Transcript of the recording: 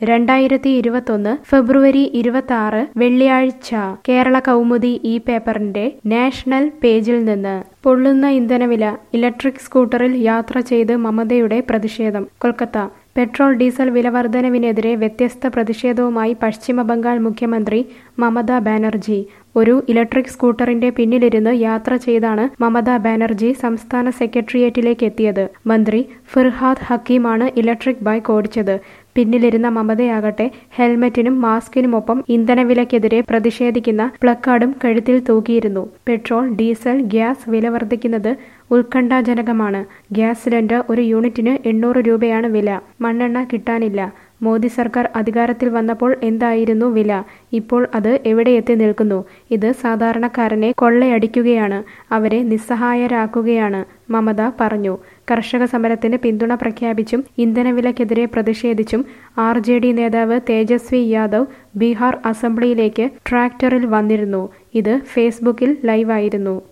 രണ്ടായിരത്തി ഇരുപത്തൊന്ന് ഫെബ്രുവരി ഇരുപത്തി ആറ് വെള്ളിയാഴ്ച കേരള കൗമുദി ഈ പേപ്പറിന്റെ നാഷണൽ പേജിൽ നിന്ന് പൊള്ളുന്ന ഇന്ധനവില ഇലക്ട്രിക് സ്കൂട്ടറിൽ യാത്ര ചെയ്ത് മമതയുടെ പ്രതിഷേധം കൊൽക്കത്ത പെട്രോൾ ഡീസൽ വിലവർധനവിനെതിരെ വ്യത്യസ്ത പ്രതിഷേധവുമായി പശ്ചിമ ബംഗാൾ മുഖ്യമന്ത്രി മമതാ ബാനർജി ഒരു ഇലക്ട്രിക് സ്കൂട്ടറിന്റെ പിന്നിലിരുന്ന് യാത്ര ചെയ്താണ് മമതാ ബാനർജി സംസ്ഥാന സെക്രട്ടേറിയറ്റിലേക്ക് എത്തിയത് മന്ത്രി ഫിർഹാദ് ഹക്കീമാണ് ഇലക്ട്രിക് ബൈക്ക് ഓടിച്ചത് പിന്നിലിരുന്ന മമതയാകട്ടെ ഹെൽമറ്റിനും മാസ്കിനുമൊപ്പം ഇന്ധനവിലക്കെതിരെ പ്രതിഷേധിക്കുന്ന പ്ലക്കാർഡും കഴുത്തിൽ തൂക്കിയിരുന്നു പെട്രോൾ ഡീസൽ ഗ്യാസ് വില വർദ്ധിക്കുന്നത് ഉത്കണ്ഠാജനകമാണ് ഗ്യാസ് സിലിണ്ടർ ഒരു യൂണിറ്റിന് എണ്ണൂറ് രൂപയാണ് വില മണ്ണെണ്ണ കിട്ടാനില്ല മോദി സർക്കാർ അധികാരത്തിൽ വന്നപ്പോൾ എന്തായിരുന്നു വില ഇപ്പോൾ അത് എവിടെ എത്തി നിൽക്കുന്നു ഇത് സാധാരണക്കാരനെ കൊള്ളയടിക്കുകയാണ് അവരെ നിസ്സഹായരാക്കുകയാണ് മമത പറഞ്ഞു കർഷക സമരത്തിന് പിന്തുണ പ്രഖ്യാപിച്ചും ഇന്ധനവിലക്കെതിരെ പ്രതിഷേധിച്ചും ആർ ജെ ഡി നേതാവ് തേജസ്വി യാദവ് ബീഹാർ അസംബ്ലിയിലേക്ക് ട്രാക്ടറിൽ വന്നിരുന്നു ഇത് ഫേസ്ബുക്കിൽ ലൈവായിരുന്നു